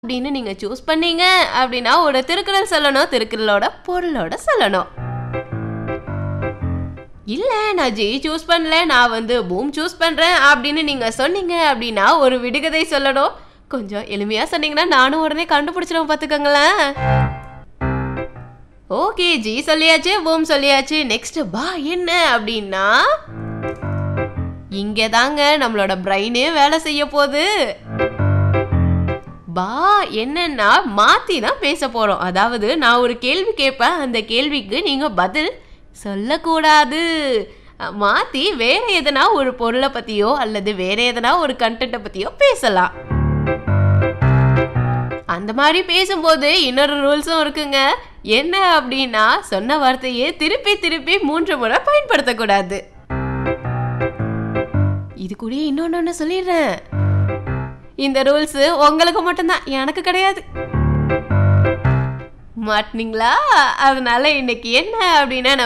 அப்படின்னு நீங்க சூஸ் பண்ணீங்க அப்படின்னா ஒரு திருக்குறள் சொல்லணும் திருக்குறளோட பொருளோட சொல்லணும் இல்ல நான் ஜெய் சூஸ் பண்ணல நான் வந்து பூம் சூஸ் பண்றேன் அப்படின்னு நீங்க சொன்னீங்க அப்படின்னா ஒரு விடுகதை சொல்லணும் கொஞ்சம் எளிமையா சொன்னீங்கன்னா நானும் உடனே கண்டுபிடிச்சிடும் பாத்துக்கோங்களேன் ஓகே ஜி சொல்லியாச்சு பூம் சொல்லியாச்சு நெக்ஸ்ட் பா என்ன அப்படின்னா இங்கே தாங்க நம்மளோட பிரெயினே வேலை செய்ய போகுது பா என்னன்னா மாத்தி தான் பேச போறோம் அதாவது நான் ஒரு கேள்வி கேட்பேன் அந்த கேள்விக்கு நீங்க பதில் சொல்லக்கூடாது அஹ், மாத்தி வேற எதனா ஒரு பொருளை பத்தியோ அல்லது வேற எதனா ஒரு கண்டென்ட்டை பத்தியோ பேசலாம் அந்த மாதிரி பேசும்போது இன்னொரு ரூல்ஸும் இருக்குங்க என்ன அப்படின்னா சொன்ன வார்த்தையே திருப்பி திருப்பி மூன்று முறை பயன்படுத்தக்கூடாது இது கூட இன்னொன்னு சொல்லிடுறேன் இந்த ரூல்ஸ் உங்களுக்கு மட்டும்தான் எனக்கு கிடையாது மாட்டினீங்களா அதனால இன்னைக்கு என்ன அப்படின்னா